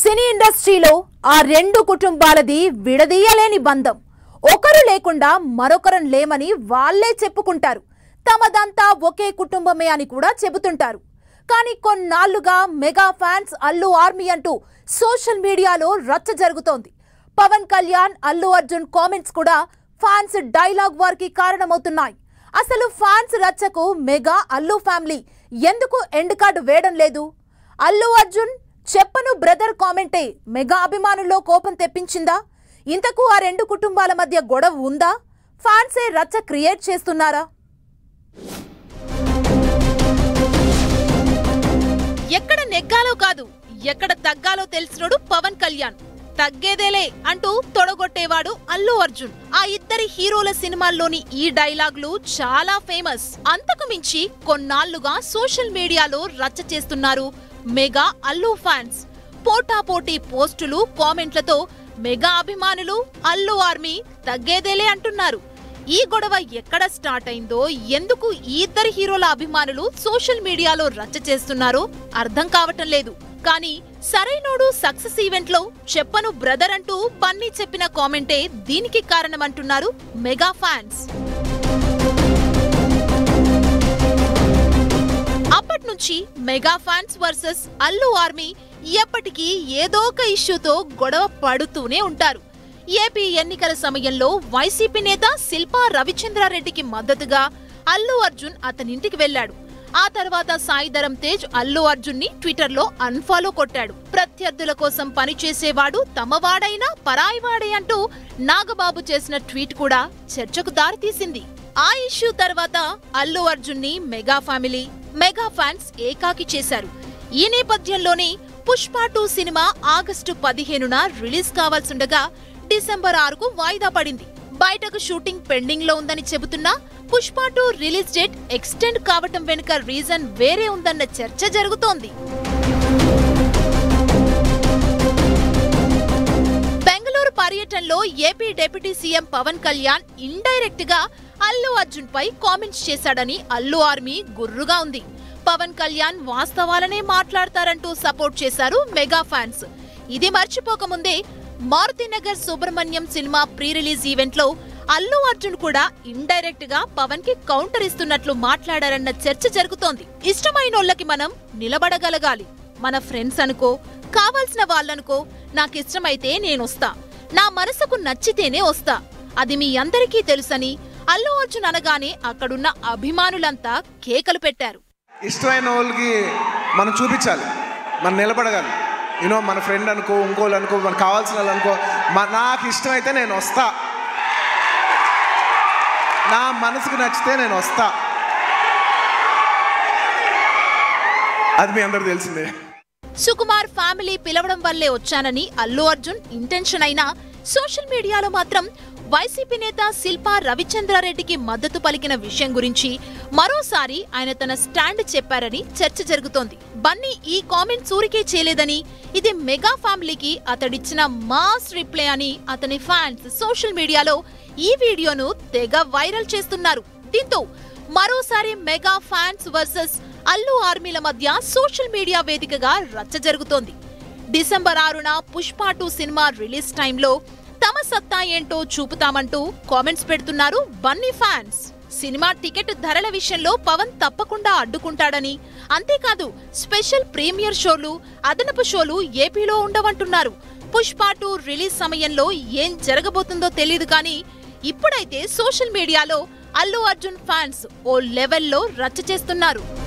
సినీ ఇండస్ట్రీలో ఆ రెండు కుటుంబాలది విడదీయలేని బంధం ఒకరు లేకుండా మరొకరం లేమని వాళ్ళే చెప్పుకుంటారు తమదంతా ఒకే కుటుంబమే అని కూడా చెబుతుంటారు కానీ కొన్నాళ్లుగా మెగా ఫ్యాన్స్ అల్లు ఆర్మీ అంటూ సోషల్ మీడియాలో రచ్చ జరుగుతోంది పవన్ కళ్యాణ్ అల్లు అర్జున్ కామెంట్స్ కూడా ఫ్యాన్స్ డైలాగ్ వారికి కారణమవుతున్నాయి అసలు ఫ్యాన్స్ రచ్చకు మెగా అల్లు ఫ్యామిలీ ఎందుకు ఎండ్ కార్డు వేయడం లేదు అల్లు అర్జున్ చెప్పను బ్రదర్ కామెంటే మెగా అభిమానుల్లో కోపం తెప్పించిందా ఇంతకు ఆ రెండు కుటుంబాల మధ్య గొడవ ఉందా ఫ్యాన్సే రచ్చ క్రియేట్ చేస్తున్నారా ఎక్కడ నెగ్గాలో కాదు ఎక్కడ తగ్గాలో తెలిసినోడు పవన్ కళ్యాణ్ తగ్గేదేలే అంటూ తొడగొట్టేవాడు అల్లు అర్జున్ ఆ ఇద్దరి హీరోల సినిమాల్లోని ఈ డైలాగులు చాలా ఫేమస్ అంతకు మించి కొన్నాళ్లుగా సోషల్ మీడియాలో రచ్చ చేస్తున్నారు మెగా అల్లు ఫ్యాన్స్ పోటాపోటీ పోస్టులు కామెంట్లతో మెగా అభిమానులు అల్లు ఆర్మీ తగ్గేదేలే అంటున్నారు ఈ గొడవ ఎక్కడ స్టార్ట్ అయిందో ఎందుకు ఈ ఇద్దరి హీరోల అభిమానులు సోషల్ మీడియాలో రచ్చ చేస్తున్నారో అర్థం కావటం లేదు కానీ సరైనోడు సక్సెస్ ఈవెంట్ లో చెప్పను బ్రదర్ అంటూ బన్నీ చెప్పిన కామెంటే దీనికి కారణమంటున్నారు మెగా ఫ్యాన్స్ అప్పటి నుంచి mega fans versus Allu army ఎప్పటికీ ఏదో ఒక ఇష్యూతో గొడవ పడుతూనే ఉంటారు ఏపీ ఎన్నికల సమయంలో వైసీపీ నేత శిల్పా రవిచంద్రారెడ్డికి మద్దతుగా అల్లు అర్జున్ అతనింటికి వెళ్లాడు ఆ తర్వాత సాయిధరం తేజ్ అల్లు అర్జున్ ని ట్విట్టర్ లో అన్ఫాలో కొట్టాడు ప్రత్యర్థుల కోసం పనిచేసేవాడు తమవాడైనా పరాయివాడే అంటూ నాగబాబు చేసిన ట్వీట్ కూడా చర్చకు దారితీసింది ఆ ఇష్యూ తర్వాత అల్లు అర్జున్ ని మెగా ఫ్యామిలీ మెగా ఫ్యాన్స్ ఏకాకి చేశారు ఈ నేపథ్యంలోనే పుష్ప టూ సినిమా ఆగస్టు పదిహేనున రిలీజ్ కావాల్సుండగా డిసెంబర్ ఆరుకు వాయిదా పడింది బయటకు షూటింగ్ పెండింగ్ లో ఉందని చెబుతున్నా Pushpa two release date extend కావటం వెనుక రీజన్ వేరే ఉందన్న చర్చ జరుగుతోంది బెంగళూరు పర్యటనలో AP deputy CM Pawan Kalyan indirect గా అల్లు అర్జున్ పై కామెంట్స్ చేశాడని అల్లు ఆర్మీ గుర్రుగా ఉంది పవన్ కళ్యాణ్ వాస్తవాలనే మాట్లాడతారంటూ సపోర్ట్ చేశారు మెగా ఫ్యాన్స్ ఇది మర్చిపోకముందే Maruthinagar Subramanyam cinema pre release event లో అల్లు అర్జున్ కూడా ఇండైరెక్ట్ గా పవన్ కి కౌంటర్ ఇస్తున్నట్లు మాట్లాడారన్న చర్చ జరుగుతోంది ఇష్టమైనోళ్ళకి మనం నిలబడగలగాలి మన ఫ్రెండ్స్ అనుకో కావాల్సిన వాళ్ళనుకో నాకిష్టమైతే నేనొస్తా నా మనసుకు నచ్చితేనే వస్తా అది మీ అందరికీ తెలుసని అల్లు అర్జున్ అనగానే అక్కడున్న అభిమానులంతా కేకలు పెట్టారు ఇష్టమైన వాళ్ళకి మనం చూపించాలి మనం నిలబడగాలి యూనో మన ఫ్రెండ్ అనుకో ఇంకోళ్ళు అనుకో మనకు కావాల్సిన వాళ్ళు అనుకో మ- నాకు ఇష్టమైతే నేను వస్తా నా మనసుకు నచ్చితే నేను వస్తా అది మీ అందరికి తెలిసిందే సుకుమార్ ఫ్యామిలీ పిలవడం వల్లే వచ్చానని అల్లు అర్జున్ ఇంటెన్షన్ అయినా సోషల్ మీడియాలో మాత్రం వైసీపీ నేత శిల్పా రవిచంద్రారెడ్డికి మద్దతు పలికిన విషయం గురించి మరోసారి ఆయన తన స్టాండ్ చెప్పారని చర్చ జరుగుతోంది బన్నీ ఈ కామెంట్ ఊరికే చేయలేదని ఇది మెగా ఫ్యామిలీకి అతడిచ్చిన మాస్ రిప్లై అని అతని ఫ్యాన్స్ సోషల్ మీడియాలో ఈ వీడియోను తెగ వైరల్ చేస్తున్నారు దీంతో మరోసారి మెగా ఫ్యాన్స్ వర్సెస్ అల్లు ఆర్మీల మధ్య సోషల్ మీడియా వేదికగా రచ్చ జరుగుతోంది డిసెంబర్ ఆరున పుష్ప టూ సినిమా రిలీజ్ టైంలో తమ సత్తా ఏంటో చూపుతామంటూ కామెంట్స్ పెడుతున్నారు బన్నీ ఫ్యాన్స్ సినిమా టికెట్ ధరల విషయంలో పవన్ తప్పకుండా అడ్డుకుంటాడని అంతేకాదు స్పెషల్ ప్రీమియర్ షోలు అదనపు షోలు ఏపీలో ఉండవంటున్నారు పుష్ప టూ రిలీజ్ సమయంలో ఏం జరగబోతుందో తెలియదు కానీ ఇప్పుడైతే సోషల్ మీడియాలో అల్లు అర్జున్ ఫ్యాన్స్ ఓ లెవెల్లో రచ్చ చేస్తున్నారు